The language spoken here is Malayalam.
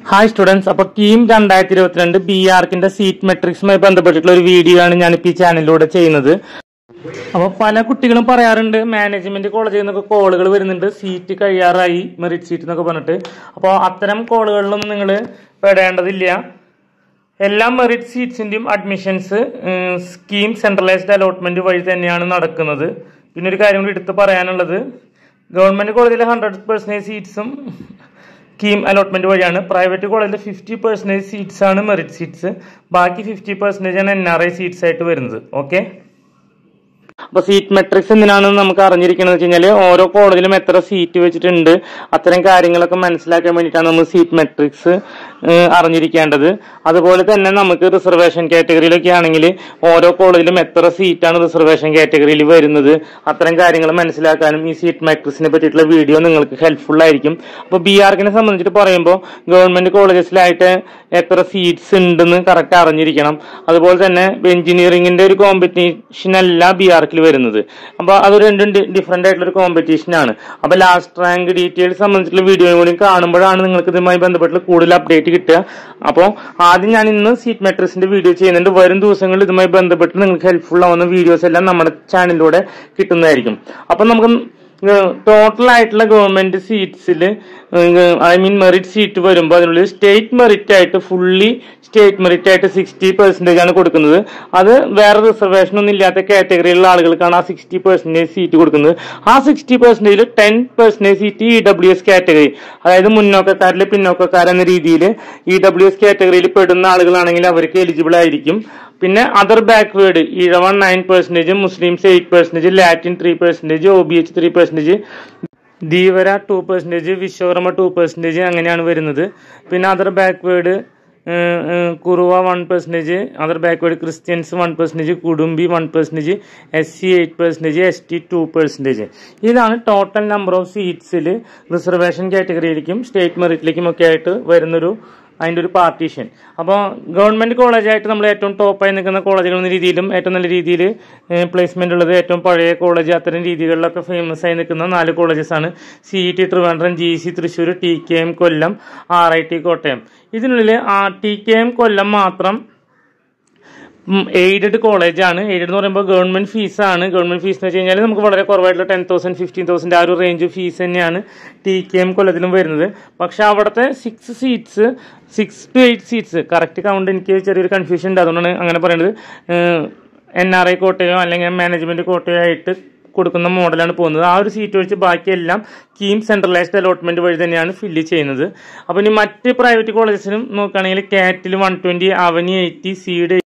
ഹായ് സ്റ്റുഡൻസ് അപ്പൊ കീം രണ്ടായിരത്തി ഇരുപത്തിരണ്ട് ബി ആർക്കിന്റെ സീറ്റ് മെട്രിക്സുമായി ബന്ധപ്പെട്ടിട്ടുള്ള ഒരു വീഡിയോ ആണ് ഞാനിപ്പോൾ ഈ ചാനലിലൂടെ ചെയ്യുന്നത് അപ്പോൾ പല കുട്ടികളും പറയാറുണ്ട് മാനേജ്മെന്റ് കോളേജിൽ നിന്നൊക്കെ കോളുകൾ വരുന്നുണ്ട് സീറ്റ് കഴിയാറായി മെറിറ്റ് സീറ്റ് എന്നൊക്കെ പറഞ്ഞിട്ട് അപ്പോൾ അത്തരം കോളുകളിലൊന്നും നിങ്ങൾ പെടേണ്ടതില്ല എല്ലാ മെറിറ്റ് സീറ്റ്സിന്റെയും അഡ്മിഷൻസ് സ്കീം സെൻട്രലൈസ്ഡ് അലോട്ട്മെന്റ് വഴി തന്നെയാണ് നടക്കുന്നത് പിന്നെ ഒരു കാര്യം കൂടി എടുത്ത് പറയാനുള്ളത് ഗവൺമെന്റ് കോളേജിലെ ഹൺഡ്രഡ് പെർസെൻറ്റേജ് സീറ്റ്സും സ്കീം അലോട്ട്മെന്റ് വഴിയാണ് പ്രൈവറ്റ് കോളേജിൽ ഫിഫ്റ്റി പെർസെൻറ്റേജ് സീറ്റ്സ് ആണ് മെറിറ്റ് സീറ്റ്സ് ബാക്കി ഫിഫ്റ്റി പെർസെൻറ്റേജ് ആണ് എൻ ആർ ഐ സീറ്റ്സ് ആയിട്ട് വരുന്നത് ഓക്കെ അപ്പൊ സീറ്റ് മെട്രിക്സ് എന്തിനാണെന്ന് നമുക്ക് അറിഞ്ഞിരിക്കണമെന്ന് വെച്ച് കഴിഞ്ഞാൽ ഓരോ കോളേജിലും എത്ര സീറ്റ് വെച്ചിട്ടുണ്ട് അത്തരം കാര്യങ്ങളൊക്കെ മനസ്സിലാക്കാൻ വേണ്ടിയിട്ടാണ് നമ്മൾ സീറ്റ് മെട്രിക്സ് അറിഞ്ഞിരിക്കേണ്ടത് അതുപോലെ തന്നെ നമുക്ക് റിസർവേഷൻ കാറ്റഗറിയിലൊക്കെ ആണെങ്കിൽ ഓരോ കോളേജിലും എത്ര സീറ്റാണ് റിസർവേഷൻ കാറ്റഗറിയിൽ വരുന്നത് അത്തരം കാര്യങ്ങൾ മനസ്സിലാക്കാനും ഈ സീറ്റ് മെട്രിക്സിനെ പറ്റിയിട്ടുള്ള വീഡിയോ നിങ്ങൾക്ക് ഹെൽപ്ഫുൾ ആയിരിക്കും അപ്പോൾ ബി ആർക്കിനെ സംബന്ധിച്ചിട്ട് പറയുമ്പോൾ ഗവൺമെന്റ് കോളേജസിലായിട്ട് എത്ര സീറ്റ്സ് ഉണ്ടെന്ന് കറക്റ്റ് അറിഞ്ഞിരിക്കണം അതുപോലെ തന്നെ എഞ്ചിനീയറിംഗിന്റെ ഒരു കോമ്പറ്റീഷൻ അല്ല ബി ആർക്കിൽ വരുന്നത് അപ്പോൾ അത് രണ്ടും ഡിഫറെന്റ് ആയിട്ടുള്ള ഒരു കോമ്പറ്റീഷൻ ആണ് അപ്പോൾ ലാസ്റ്റ് റാങ്ക് ഡീറ്റെയിൽസ് സംബന്ധിച്ചുള്ള വീഡിയോ കൂടി കാണുമ്പോഴാണ് നിങ്ങൾക്ക് ഇതുമായി ബന്ധപ്പെട്ട് കൂടുതൽ അപ്ഡേറ്റ് കിട്ടുക അപ്പോൾ ആദ്യം ഞാൻ ഇന്ന് സീറ്റ് മെട്രിക്സിന്റെ വീഡിയോ ചെയ്യുന്നുണ്ട് വരും ദിവസങ്ങളിൽ ഇതുമായി ബന്ധപ്പെട്ട് നിങ്ങൾക്ക് ഹെൽപ്ഫുൾ ആവുന്ന വീഡിയോസ് എല്ലാം നമ്മുടെ ചാനലിലൂടെ കിട്ടുന്നതായിരിക്കും അപ്പം നമുക്ക് ടോട്ടൽ ആയിട്ടുള്ള ഗവൺമെന്റ് സീറ്റ്സിൽ ഐ മീൻ മെറിറ്റ് സീറ്റ് വരുമ്പോൾ അതിനുള്ളിൽ സ്റ്റേറ്റ് മെറിറ്റ് ആയിട്ട് ഫുള്ളി സ്റ്റേറ്റ് മെറിറ്റ് ആയിട്ട് സിക്സ്റ്റി പെർസെന്റേജ് ആണ് കൊടുക്കുന്നത് അത് വേറെ റിസർവേഷൻ ഒന്നും ഇല്ലാത്ത കാറ്റഗറിയിലുള്ള ആളുകൾക്കാണ് ആ സിക്സ്റ്റി പെർസെന്റേജ് സീറ്റ് കൊടുക്കുന്നത് ആ സിക്സ്റ്റി പെർസെന്റേജിൽ ten percentage seat E W S category അതായത് മുന്നോക്കക്കാരിലെ പിന്നോക്കക്കാരെന്ന രീതിയിൽ ഇ ഡബ്ല്യു എസ് കാറ്റഗറിയിൽ പെടുന്ന ആളുകളാണെങ്കിൽ അവർക്ക് എലിജിബിൾ ആയിരിക്കും പിന്നെ other backward Ezhavan nine percentage Muslims eight percentage Latin three percentage O B H three percentage Dheevara two percentage Vishwakarma two percentage അങ്ങനെയാണ് വരുന്നത് പിന്നെ other backward Kurava one percentage other backward Christians one percentage Kudumbi one percentage S C eight percentage S T two percentage ഇതാണ് ടോട്ടൽ നമ്പർ ഓഫ് സീറ്റ്സിൽ റിസർവേഷൻ കാറ്റഗറിയിലേക്കും സ്റ്റേറ്റ് മെറിറ്റിലേക്കും ഒക്കെ ആയിട്ട് വരുന്നൊരു അതിൻ്റെ ഒരു പാർട്ടീഷൻ അപ്പോൾ ഗവൺമെൻറ് കോളേജായിട്ട് നമ്മൾ ഏറ്റവും ടോപ്പായി നിൽക്കുന്ന കോളേജുകൾ എന്ന രീതിയിലും ഏറ്റവും നല്ല രീതിയിൽ പ്ലേസ്മെൻ്റ് ഉള്ളത് ഏറ്റവും പഴയ കോളേജ് അത്തരം രീതികളിലൊക്കെ ഫേമസ് ആയി നിൽക്കുന്ന നാല് കോളേജസ് ആണ് C E T Trivandrum G C Thrissur T K M Kollam R I T Kottayam ഇതിനുള്ളിൽ ആ ടി കെ എം കൊല്ലം മാത്രം എയ്ഡഡ് കോളേജാണ് എയ്ഡഡ് എന്ന് പറയുമ്പോൾ ഗവൺമെന്റ് ഫീസാണ് ഗവൺമെന്റ് ഫീസ് എന്ന് വെച്ച് കഴിഞ്ഞാൽ നമുക്ക് വളരെ കുറവായിട്ടുള്ള ടെൻ തൗസൻഡ് ഫിഫ്റ്റീൻ തൗസൻഡ് ആ ഒരു റേഞ്ച് ഫീസ് തന്നെയാണ് ടി കെ എം കൊല്ലത്തിലും വരുന്നത് പക്ഷെ അവിടുത്തെ six seats six two eight seats correct count എനിക്ക് ചെറിയൊരു കൺഫ്യൂഷൻ ഉണ്ട് അതുകൊണ്ടാണ് അങ്ങനെ പറയുന്നത് എൻ ആർ ഐ കോട്ടയോ അല്ലെങ്കിൽ മാനേജ്മെന്റ് കോട്ടയോ ആയിട്ട് കൊടുക്കുന്ന മോഡലാണ് പോകുന്നത് ആ ഒരു സീറ്റ് ഒഴിച്ച് ബാക്കിയെല്ലാം കീം സെൻട്രലൈസ്ഡ് അലോട്ട്മെന്റ് വഴി തന്നെയാണ് ഫില്ല് ചെയ്യുന്നത് അപ്പോൾ ഇനി മറ്റ് പ്രൈവറ്റ് കോളേജസിനും നോക്കുകയാണെങ്കിൽ കാറ്റിൽ വൺ ട്വന്റി അവനി എയ്റ്റി സീഡ്